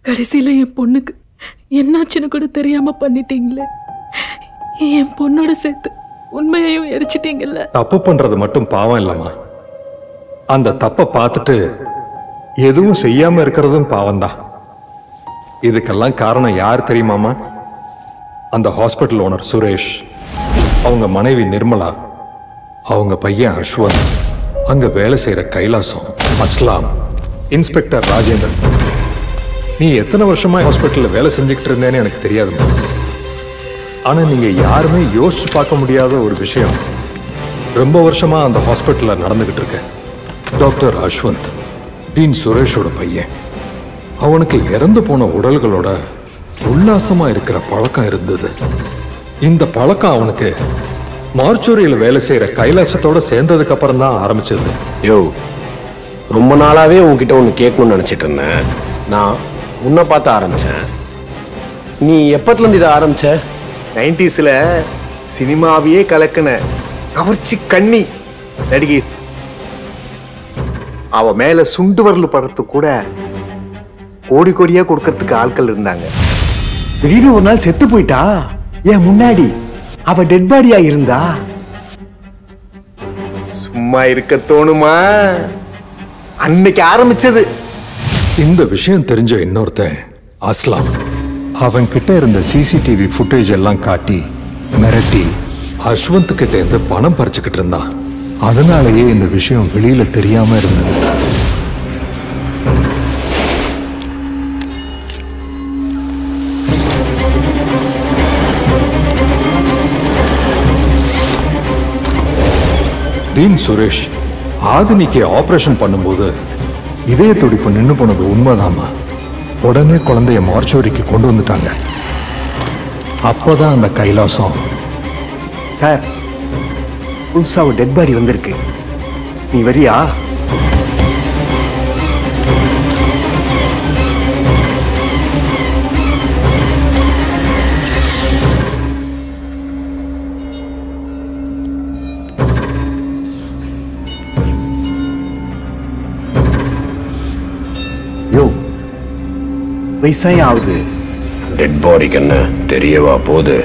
கடைசியில என் பொண்ணுக்கு என்னாச்சுன்னு கூட தெரியாம பண்ணிட்டீங்களே என் பொண்ணோட சேர்த்து உண்மையையும் எரிச்சிட்டீங்கல்ல தப்பு பண்றது மட்டும் பாவம் இல்லம்மா அந்த தப்பை பார்த்துட்டு எதுவும் செய்யாம இருக்கிறதும் பாவம்தான் இதுக்கெல்லாம் காரணம் யார் தெரியுமாமா அந்த ஹாஸ்பிட்டல் ஓனர் சுரேஷ் அவங்க மனைவி நிர்மலா அவங்க பையன் அஸ்வந்த் அங்க வேலை செய்யற கைலாசம் அஸ்லாம் இன்ஸ்பெக்டர் ராஜேந்திரன் நீ எத்தனை வருஷமா ஹாஸ்பிட்டல்ல வேலை செஞ்சுக்கிட்டு இருந்தேன்னு எனக்கு தெரியாதுமா ஆனா நீங்க யாருமே யோசிச்சு பார்க்க முடியாத ஒரு விஷயம் ரொம்ப வருஷமா அந்த ஹாஸ்பிட்டல்ல நடந்துகிட்டு இருக்கு டாக்டர் அஸ்வந்த் டீன் சுரேஷோட பையன் அவனுக்கு இறந்து போன உடல்களோட உல்லாசமா இருக்கிற பழக்கம் இருந்தது இந்த பழக்கம் அவனுக்கு மார்ச்சுரியில் வேலை செய்யற கைலாசத்தோட சேர்ந்ததுக்கு அப்புறம் தான் ஆரம்பிச்சது யோ ரொம்ப நாளாவே உன்கிட்ட ஒன்று கேட்கணும்னு நினச்சிட்டு இருந்தேன் நான் உன்னை பார்த்து ஆரம்பிச்சேன் நீ எப்பத்துலேருந்து இதை ஆரம்பிச்ச நைன்டிஸ்ல சினிமாவையே கலக்கின கவர்ச்சி கண்ணி நடிகை அவ மேல சுண்டு வரல் படத்து கூட கோடி கோடியா கொடுக்கறதுக்கு ஆட்கள் இருந்தாங்க திடீர்னு ஒரு நாள் செத்து போயிட்டா ஏன் முன்னாடி அவ டெட் பாடியா இருந்தா சும்மா இருக்க தோணுமா அன்னைக்கு ஆரம்பிச்சது இந்த விஷயம் தெரிஞ்ச இன்னொருத்தன் அஸ்லாம் அவன் கிட்ட இருந்த சிசிடிவி ஃபுட்டேஜ் எல்லாம் காட்டி மிரட்டி அஸ்வந்த் கிட்ட இருந்து பணம் பறிச்சுக்கிட்டு இருந்தான் அதனாலேயே இந்த விஷயம் வெளியில தெரியாம இருந்தது டீன் சுரேஷ் ஆதினிக்கு ஆபரேஷன் பண்ணும்போது இதய துடிப்பு நின்னு போனது உண்மைதாம்மா உடனே குழந்தைய மார்ச்சோரிக்கு கொண்டு வந்துட்டாங்க அப்பதான் அந்த கைலாசம் சார் புதுசா ஒரு டெட் பாடி வந்திருக்கு நீ வரியா யோ வயசாயும் ஆகுது டெட் பாடிக்கு என்ன தெரியவா போகுது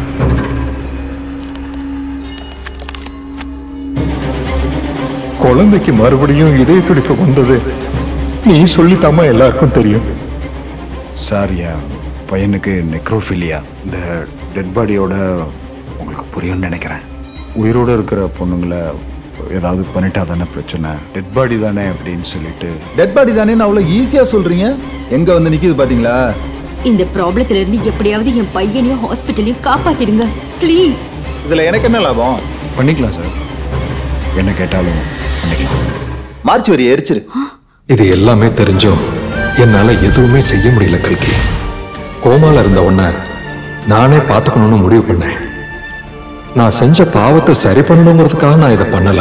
குழந்தைக்கு மறுபடியும் இதய துடிப்பு வந்தது நீ சொல்லித்தாமா எல்லாருக்கும் தெரியும் சார் என் பையனுக்கு நெக்ரோஃபிலியா இந்த டெட் பாடியோட உங்களுக்கு புரியும்னு நினைக்கிறேன் உயிரோடு இருக்கிற பொண்ணுங்களை ஏதாவது பண்ணிட்டா தானே பிரச்சனை டெட் பாடி தானே அப்படின்னு சொல்லிட்டு டெட் பாடி தானே அவ்வளோ ஈஸியா சொல்றீங்க எங்க வந்து நிக்குது பாத்தீங்களா இந்த ப்ராப்ளத்துல இருந்து எப்படியாவது என் பையனையும் ஹாஸ்பிட்டலையும் காப்பாத்திடுங்க ப்ளீஸ் இதுல எனக்கு என்ன லாபம் பண்ணிக்கலாம் சார் என்ன கேட்டாலும் பண்ணிக்கலாம் மார்ச் வரி எரிச்சிரு இது எல்லாமே தெரிஞ்சும் என்னால எதுவுமே செய்ய முடியல கல்கி கோமால இருந்த உன்னை நானே பார்த்துக்கணும்னு முடிவு பண்ணேன் நான் செஞ்ச பாவத்தை சரி பண்ணணுங்கிறதுக்காக நான் இதை பண்ணல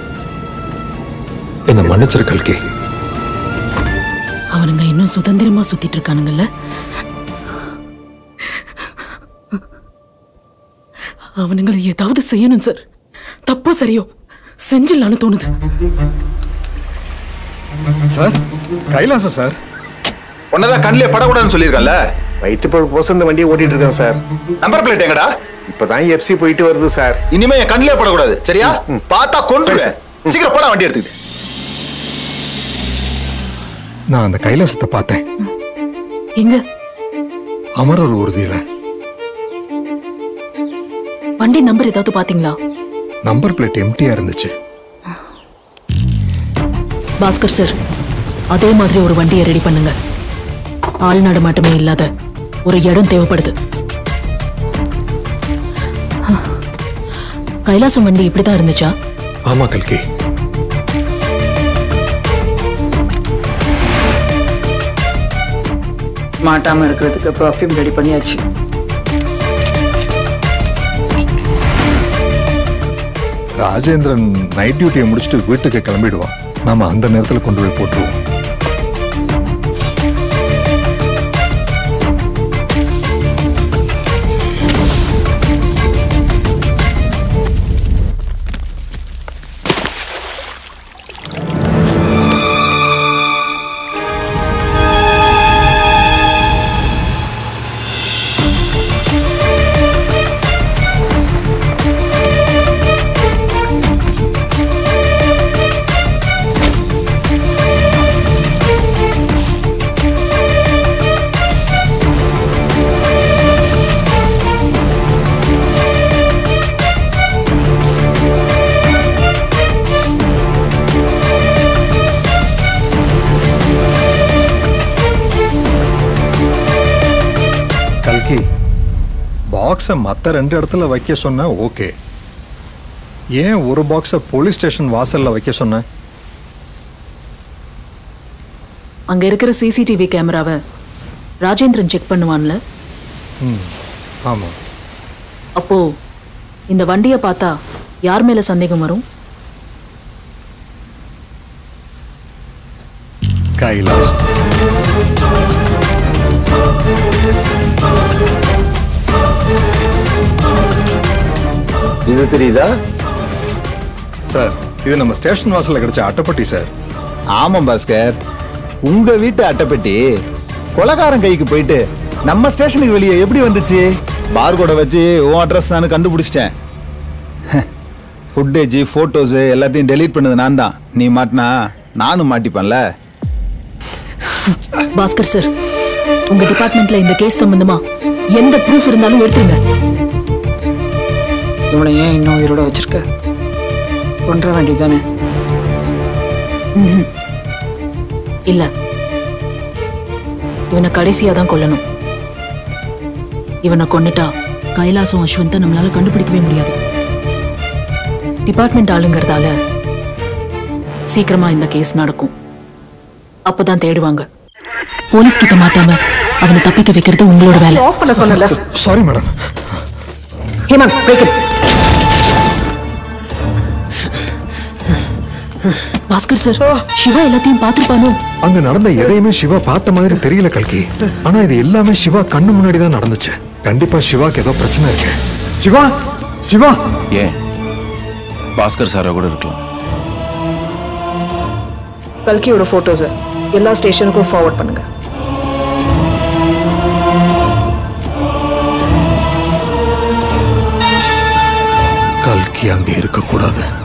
என்னை மன்னிச்சிரு கல்கி அவனுங்க இன்னும் சுதந்திரமா சுத்திட்டு இருக்கானுங்கல்ல அவனுங்களை ஏதாவது செய்யணும் சார் தப்போ சரியோ செஞ்சிடலான்னு தோணுது சார் கைலாசம் சார் உன்னதான் கண்ணிலே படக்கூடாதுன்னு சொல்லியிருக்கல வயிற்று பழுப்பு போசம் இந்த வண்டியை ஓட்டிட்டு இருக்கேன் சார் நம்பர் பிளேட் எங்கடா இப்பதான் எஃப்சி போயிட்டு வருது சார் இனிமே என் கண்ணிலே படக்கூடாது சரியா பார்த்தா கொண்டு சீக்கிரம் போடா வண்டி எடுத்துக்கிட்டு நான் அந்த கைலாசத்தை பார்த்தேன் எங்க அமரர் ஊர்தியில வண்டி நம்பர் ஏதாவது பாத்தீங்களா நம்பர் பிளேட் எம்டியா இருந்துச்சு பாஸ்கர் சார் அதே மாதிரி ஒரு வண்டியை ரெடி பண்ணுங்க ஆள் நடமாட்டமே இல்லாத ஒரு இடம் தேவைப்படுது கைலாசம் வண்டி இப்படிதான் இருந்துச்சா ஆமா கல்கி மாட்டாம இருக்கிறதுக்கு பர்ஃப்யூம் ரெடி பண்ணியாச்சு ராஜேந்திரன் நைட் டியூட்டியை முடிச்சுட்டு வீட்டுக்கு கிளம்பிடுவான் நாம அந்த நேரத்துல கொண்டு போய் போட்டுருவோம் கல்கி பாக்ஸை மற்ற ரெண்டு இடத்துல வைக்க சொன்ன ஓகே ஏன் ஒரு பாக்ஸை போலீஸ் ஸ்டேஷன் வாசல்ல வைக்க சொன்ன அங்க இருக்கிற சிசிடிவி கேமராவை ராஜேந்திரன் செக் பண்ணுவான்ல ம் ஆமாம் அப்போ இந்த வண்டியை பார்த்தா யார் மேல சந்தேகம் வரும் கைலாஸ் இது தெரியுதா சார் இது நம்ம ஸ்டேஷன் வாசல்ல கிடைச்ச அட்டைப்பட்டி சார் ஆமாம் பாஸ்கர் உங்க வீட்டு அட்டைப்பெட்டி கொலகாரன் கைக்கு போயிட்டு நம்ம ஸ்டேஷனுக்கு வெளியே எப்படி வந்துச்சு பார்கோட வச்சு உன் அட்ரஸ் நான் கண்டுபிடிச்சிட்டேன் ஃபுட்டேஜ் ஃபோட்டோஸு எல்லாத்தையும் டெலீட் பண்ணது நான் தான் நீ மாட்டினா நானும் மாட்டிப்பேன்ல பாஸ்கர் சார் உங்க டிபார்ட்மெண்ட்ல இந்த கேஸ் சம்பந்தமா எந்த ப்ரூஃப் இருந்தாலும் எடுத்துருங்க இவனை ஏன் இன்னும் உயிரோட வச்சிருக்க கொன்ற வேண்டியதானே ம்ஹும். இல்ல இவனை கடைசியா தான் கொல்லணும் இவனை கொன்னுட்டா கைலாசம் அஸ்வந்தை நம்மளால கண்டுபிடிக்கவே முடியாது டிபார்ட்மெண்ட் ஆளுங்கிறதால சீக்கிரமா இந்த கேஸ் நடக்கும் அப்பதான் தேடுவாங்க போலீஸ் கிட்ட மாட்டாம அவனை தப்பிக்க வைக்கிறது உங்களோட வேலை ஆஃப் பண்ண சொன்னல sorry madam Hemanth break it Bhaskar sir Siva எல்லாத்தையும் பார்த்திருப்பானோ அங்க நடந்த எதையுமே சிவா பார்த்த மாதிரி தெரியல கல்கி ஆனா இது எல்லாமே சிவா கண்ணு முன்னாடி தான் நடந்துச்சு கண்டிப்பா சிவாக்கு ஏதோ பிரச்சனை இருக்கு சிவா சிவா ஏன் பாஸ்கர் சாரை கூட இருக்கலாம் கல்கியோட போட்டோஸை எல்லா ஸ்டேஷனுக்கும் ஃபார்வர்ட் பண்ணுங்க கல்கி அங்க இருக்கக்கூடாது